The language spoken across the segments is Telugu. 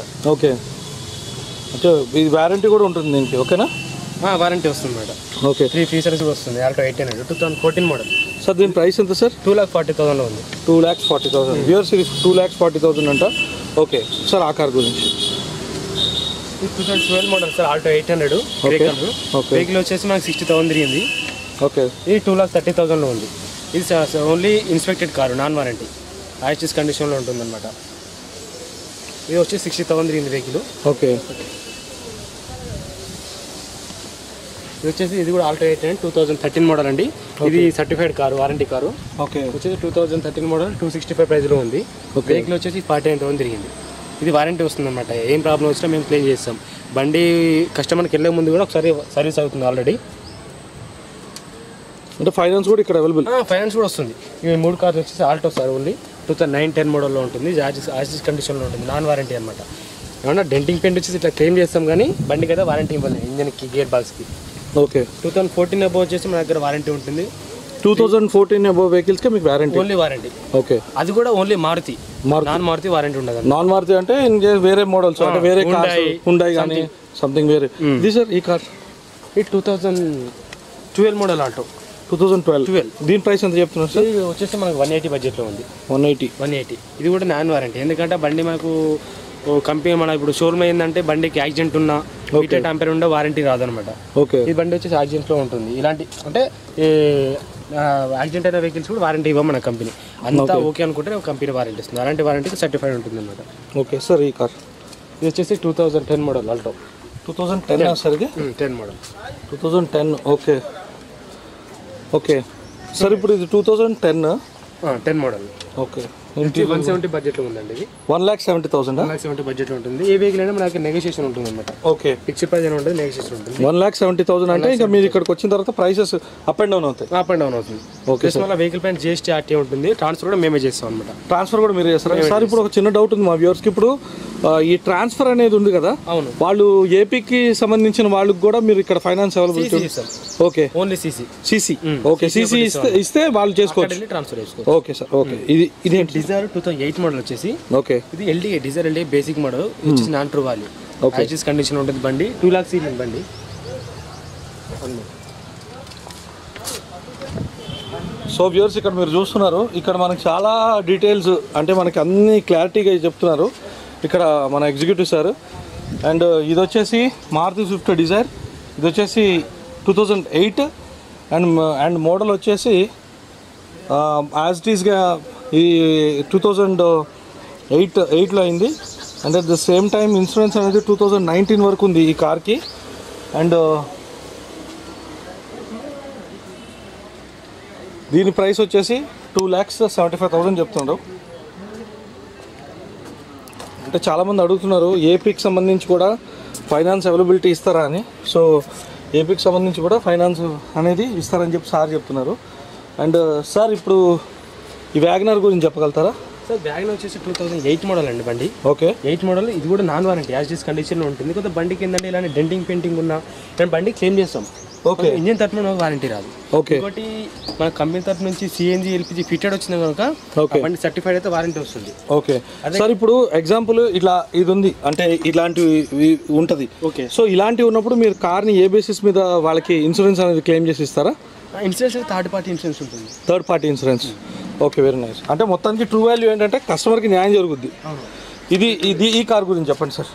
ఓకే అంటే ఇది వారంటీ కూడా ఉంటుంది దీనికి ఓకేనా వారంటీ వస్తుంది మేడం ఓకే త్రీ ఫీచర్స్ కూడా వస్తుంది Alto eighteen hundred two thousand fourteen model sir దీని ప్రైస్ ఎంత సార్ టూ లాక్ ఫార్టీ థౌసండ్లో ఉంది two lakhs forty thousand viewers ఇది టూ ల్యాక్స్ ఫార్టీ థౌసండ్ అంట ఓకే సార్ ఆ కార్ గురించి ఇది two thousand twelve model sir Alto eight hundred grey Okay. Colour Okay. Vehicle వచ్చేసి మనకి సిక్స్టీ థౌసండ్ తిరిగింది ఓకే ఇది టూ లాక్ థర్టీ థౌసండ్లో ఉంది ఇది only inspected car non warranty axis కండిషన్లో ఉంటుందన్నమాట ఇది వచ్చి సిక్స్టీ థౌసండ్ తిరిగింది వెహికల్ ఓకే ఇది వచ్చేసి ఇది కూడా Alto eight two thousand thirteen model అండి ఇది certified car warranty car okay వచ్చేసి two thousand thirteen model two sixty five ప్రైస్లో ఉంది Okay. వెహికల్ వచ్చేసి ఫార్టీ నైన్ థౌసండ్ తిరిగింది ఇది వారంటీ వస్తుంది అనమాట ఏం ప్రాబ్లం వచ్చినా మేము క్లెయిమ్ చేస్తాం బండి కస్టమర్కి వెళ్ళే ముందు కూడా ఒకసారి సర్వీస్ అవుతుంది ఆల్రెడీ అంటే ఫైనాన్స్ కూడా ఇక్కడ అవైలబుల్ ఫైనాన్స్ కూడా వస్తుంది ఇవి మూడు కార్లు వచ్చేసి Alto sir only two thousand nine ten మోడల్లో ఉంటుంది యాజిస్ యాజిస్ కండిషన్లో ఉంటుంది నాన్ వారంటీ అనమాట ఏమన్నా డెంటింగ్ పెయింట్ వచ్చేసి ఇట్లా క్లెయిమ్ చేస్తాం కానీ బండికి అయితే వారంటీ ఇవ్వలేదు ఇంజన్కి గేర్ బాక్స్కి okay two thousand fourteen above వచ్చేసి మన దగ్గర వారంటీ ఉంటుంది టూ థౌజండ్ ఫోర్టీన్ అబౌవ్ వెహికల్స్కి మీకు వారంటీ ఓన్లీ వారంటీ ఓకే అది కూడా only Maruti Maruti. Non Maruti warranty ఉండదు నాన్ మారుతి అంటే ఇంకే వేరే మోడల్స్ అంటే వేరే కార్స్ Hyundai, హుండాయి కానీ సంథింగ్ వేరే ఇది సార్ ఈ కార్ ఇది two thousand twelve model auto two thousand twelve 12. దీని ప్రైస్ ఎంత చెప్తున్నారు సార్ ఇది వచ్చేసి మనకు వన్ ఎయిటీ బడ్జెట్లో ఉంది వన్ ఎయిటీ వన్ ఎయిటీ ఇది కూడా నాన్ వారంటీ ఎందుకంటే బండి మనకు ఓ కంపెనీ మన ఇప్పుడు షోరూమ్ ఏంటంటే బండికి యాక్సిడెంట్ ఉన్నా మీటర్ టెంపర్ ఉండే వారంటీ రాదనమాట ఓకే ఈ బండి వచ్చేసి యాక్సిడెంట్లో ఉంటుంది ఇలాంటి అంటే యాక్సిడెంట్ అయిన వెహికల్స్ కూడా వారంటీ ఇవ్వం మన కంపెనీ అంతా ఓకే అనుకుంటే కంపెనీ వారంటీ ఇస్తుంది అలాంటి వారంటీకి సర్టిఫైడ్ ఉంటుంది అనమాట ఓకే సార్ ఈ కార్ ఇది వచ్చేసి two thousand ten model Alto two thousand ten sir ఇది ten model two thousand ten okay okay sir ఇప్పుడు ఇది two thousand ten ten model okay one seventy బడ్జెట్లో ఉందండి ఇది one lakh seventy thousand one lakh seventy బడ్జెట్లో ఉంటుంది ఏ వెహికల్ అయినా మనకి నెగోషియేషన్ ఉంటుంది అనమాట ఓకే ఫిక్స్డ్ ప్రైస్ అని ఉంటుంది నెగోషియేషన్ ఉంటుంది వన్ ల్యాక్ సెవెంటీ థౌసండ్ అంటే ఇంకా మీరు ఇక్కడికి వచ్చిన తర్వాత ప్రైసెస్ అప్ అండ్ డౌన్ అవుతాయి అప్ అండ్ డౌన్ అవుతుంది ఓకే ప్లస్ మళ్ళీ వెహికల్ పైన జిఎస్టీ ఆర్టీ ఉంటుంది ట్రాన్స్ఫర్ కూడా మేమే చేస్తాం అనమాట ట్రాన్స్ఫర్ కూడా మీరు చేస్తారా సార్ ఇప్పుడు ఒక చిన్న డౌట్ ఉంది మా వ్యూవర్స్కి ఇప్పుడు ఆ, ఈ ట్రాన్స్ఫర్ అనేది ఉంది కదా అవును వాళ్ళు ఏపీకి సంబంధించిన వాళ్ళకి కూడా మీరు ఇక్కడ ఫైనాన్స్ అవైలబిలిటీ ఉంది చేస్తాం okay only CC CC okay CC ఇస్తే ఇస్తే వాళ్ళు చేసుకోవచ్చు వెళ్ళి ట్రాన్స్ఫర్ చేసుకో ఓకే సార్ ఓకే ఇది ఇదేంటి Dzire two thousand eight model వచ్చేసి ఓకే ఇది LDA Dzire LDA basic model వచ్చేసి నాన్ ట్రూ వాల్యూ Okay. యాక్సిస్ కండిషన్ ఉంటుంది బండి టూ లాక్స్ సీలింగ్ బండి సో వ్యూవర్స్ ఇక్కడ మీరు చూస్తున్నారు ఇక్కడ మనకి చాలా డీటెయిల్స్ అంటే మనకి అన్ని క్లారిటీగా చెప్తున్నారు ఇక్కడ మన ఎగ్జిక్యూటివ్ సార్ అండ్ ఇది వచ్చేసి మారుతి స్విఫ్ట్ డిజైర్ ఇది వచ్చేసి two thousand eight and and model వచ్చేసి యాజ్ ఇట్ ఈస్గా ఈ టూ థౌజండ్ ఎయిట్ ఎయిట్లో అయింది and at the same time insurance అనేది టూ థౌజండ్ నైన్టీన్ వరకు ఉంది ఈ కార్కి అండ్ దీని ప్రైస్ వచ్చేసి two lakhs seventy five thousand చెప్తుండ్రు అంటే చాలామంది అడుగుతున్నారు ఏపీకి సంబంధించి కూడా ఫైనాన్స్ అవైలబిలిటీ ఇస్తారా అని సో ఏపీకి సంబంధించి కూడా ఫైనాన్స్ అనేది ఇస్తారని చెప్పి సార్ చెప్తున్నారు అండ్ సార్ ఇప్పుడు ఈ వ్యాగనర్ గురించి చెప్పగలుగుతారా సార్ బ్యాగ్ వచ్చేసి టూ థౌసండ్ ఎయిట్ మోడల్ అండి బండి ఓకే ఎయిట్ మోడల్ ఇది కూడా నాన్ వారంటీ యాజ్ డిస్ కండిషన్లో ఉంటుంది కొంత బండికి ఏంటంటే ఇలాంటి డెంటింగ్ పెయింటింగ్ ఉన్నా మేము బండి క్లెయిమ్ చేస్తాం ఓకే ఇంజిన్ తరఫున వారంటీ రాదు ఓకే ఇంకోటి మన కంపెనీ తరఫు నుంచి సిఎన్జి ఎల్పిజి ఫిట్టెడ్ వచ్చింది కనుక ఓకే ఆ బండి సర్టిఫైడ్ అయితే వారంటీ వస్తుంది ఓకే సార్ ఇప్పుడు ఎగ్జాంపుల్ ఇట్లా ఇది ఉంది అంటే ఇలాంటివి ఉంటుంది ఓకే సో ఇలాంటివి ఉన్నప్పుడు మీరు కార్ని ఏ బేసిస్ మీద వాళ్ళకి ఇన్సూరెన్స్ అనేది క్లెయిమ్ చేసి ఇస్తారా ఇన్సూరెన్స్ థర్డ్ పార్టీ ఇన్సూరెన్స్ ఉంటుంది third party insurance okay very nice అంటే మొత్తానికి ట్రూ వాల్యూ ఏంటంటే కస్టమర్కి న్యాయం జరుగుద్ది ఇది ఇది ఈ కార్ గురించి చెప్పండి సార్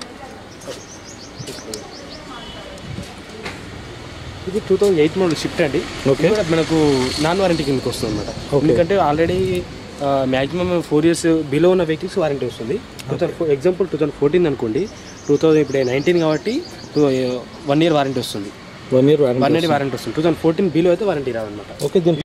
ఇది two thousand eight model shift అండి Okay. ఇది కూడా మనకు నాన్ వారంటీ కిందకి వస్తుంది అనమాట ఎందుకంటే already maximum four years below ఉన్న వెహికల్స్ వారంటీ వస్తుంది two thousand example two thousand fourteen అనుకోండి టూ థౌసండ్ ఇప్పుడు నైన్టీన్ కాబట్టి టూ వన్ ఇయర్ వారంటీ వస్తుంది one year one year warranty వస్తుంది టూ థౌసండ్ ఫోర్టీన్ బిలో అయితే వారంటీ రాదన్నమాట ఓకే దీని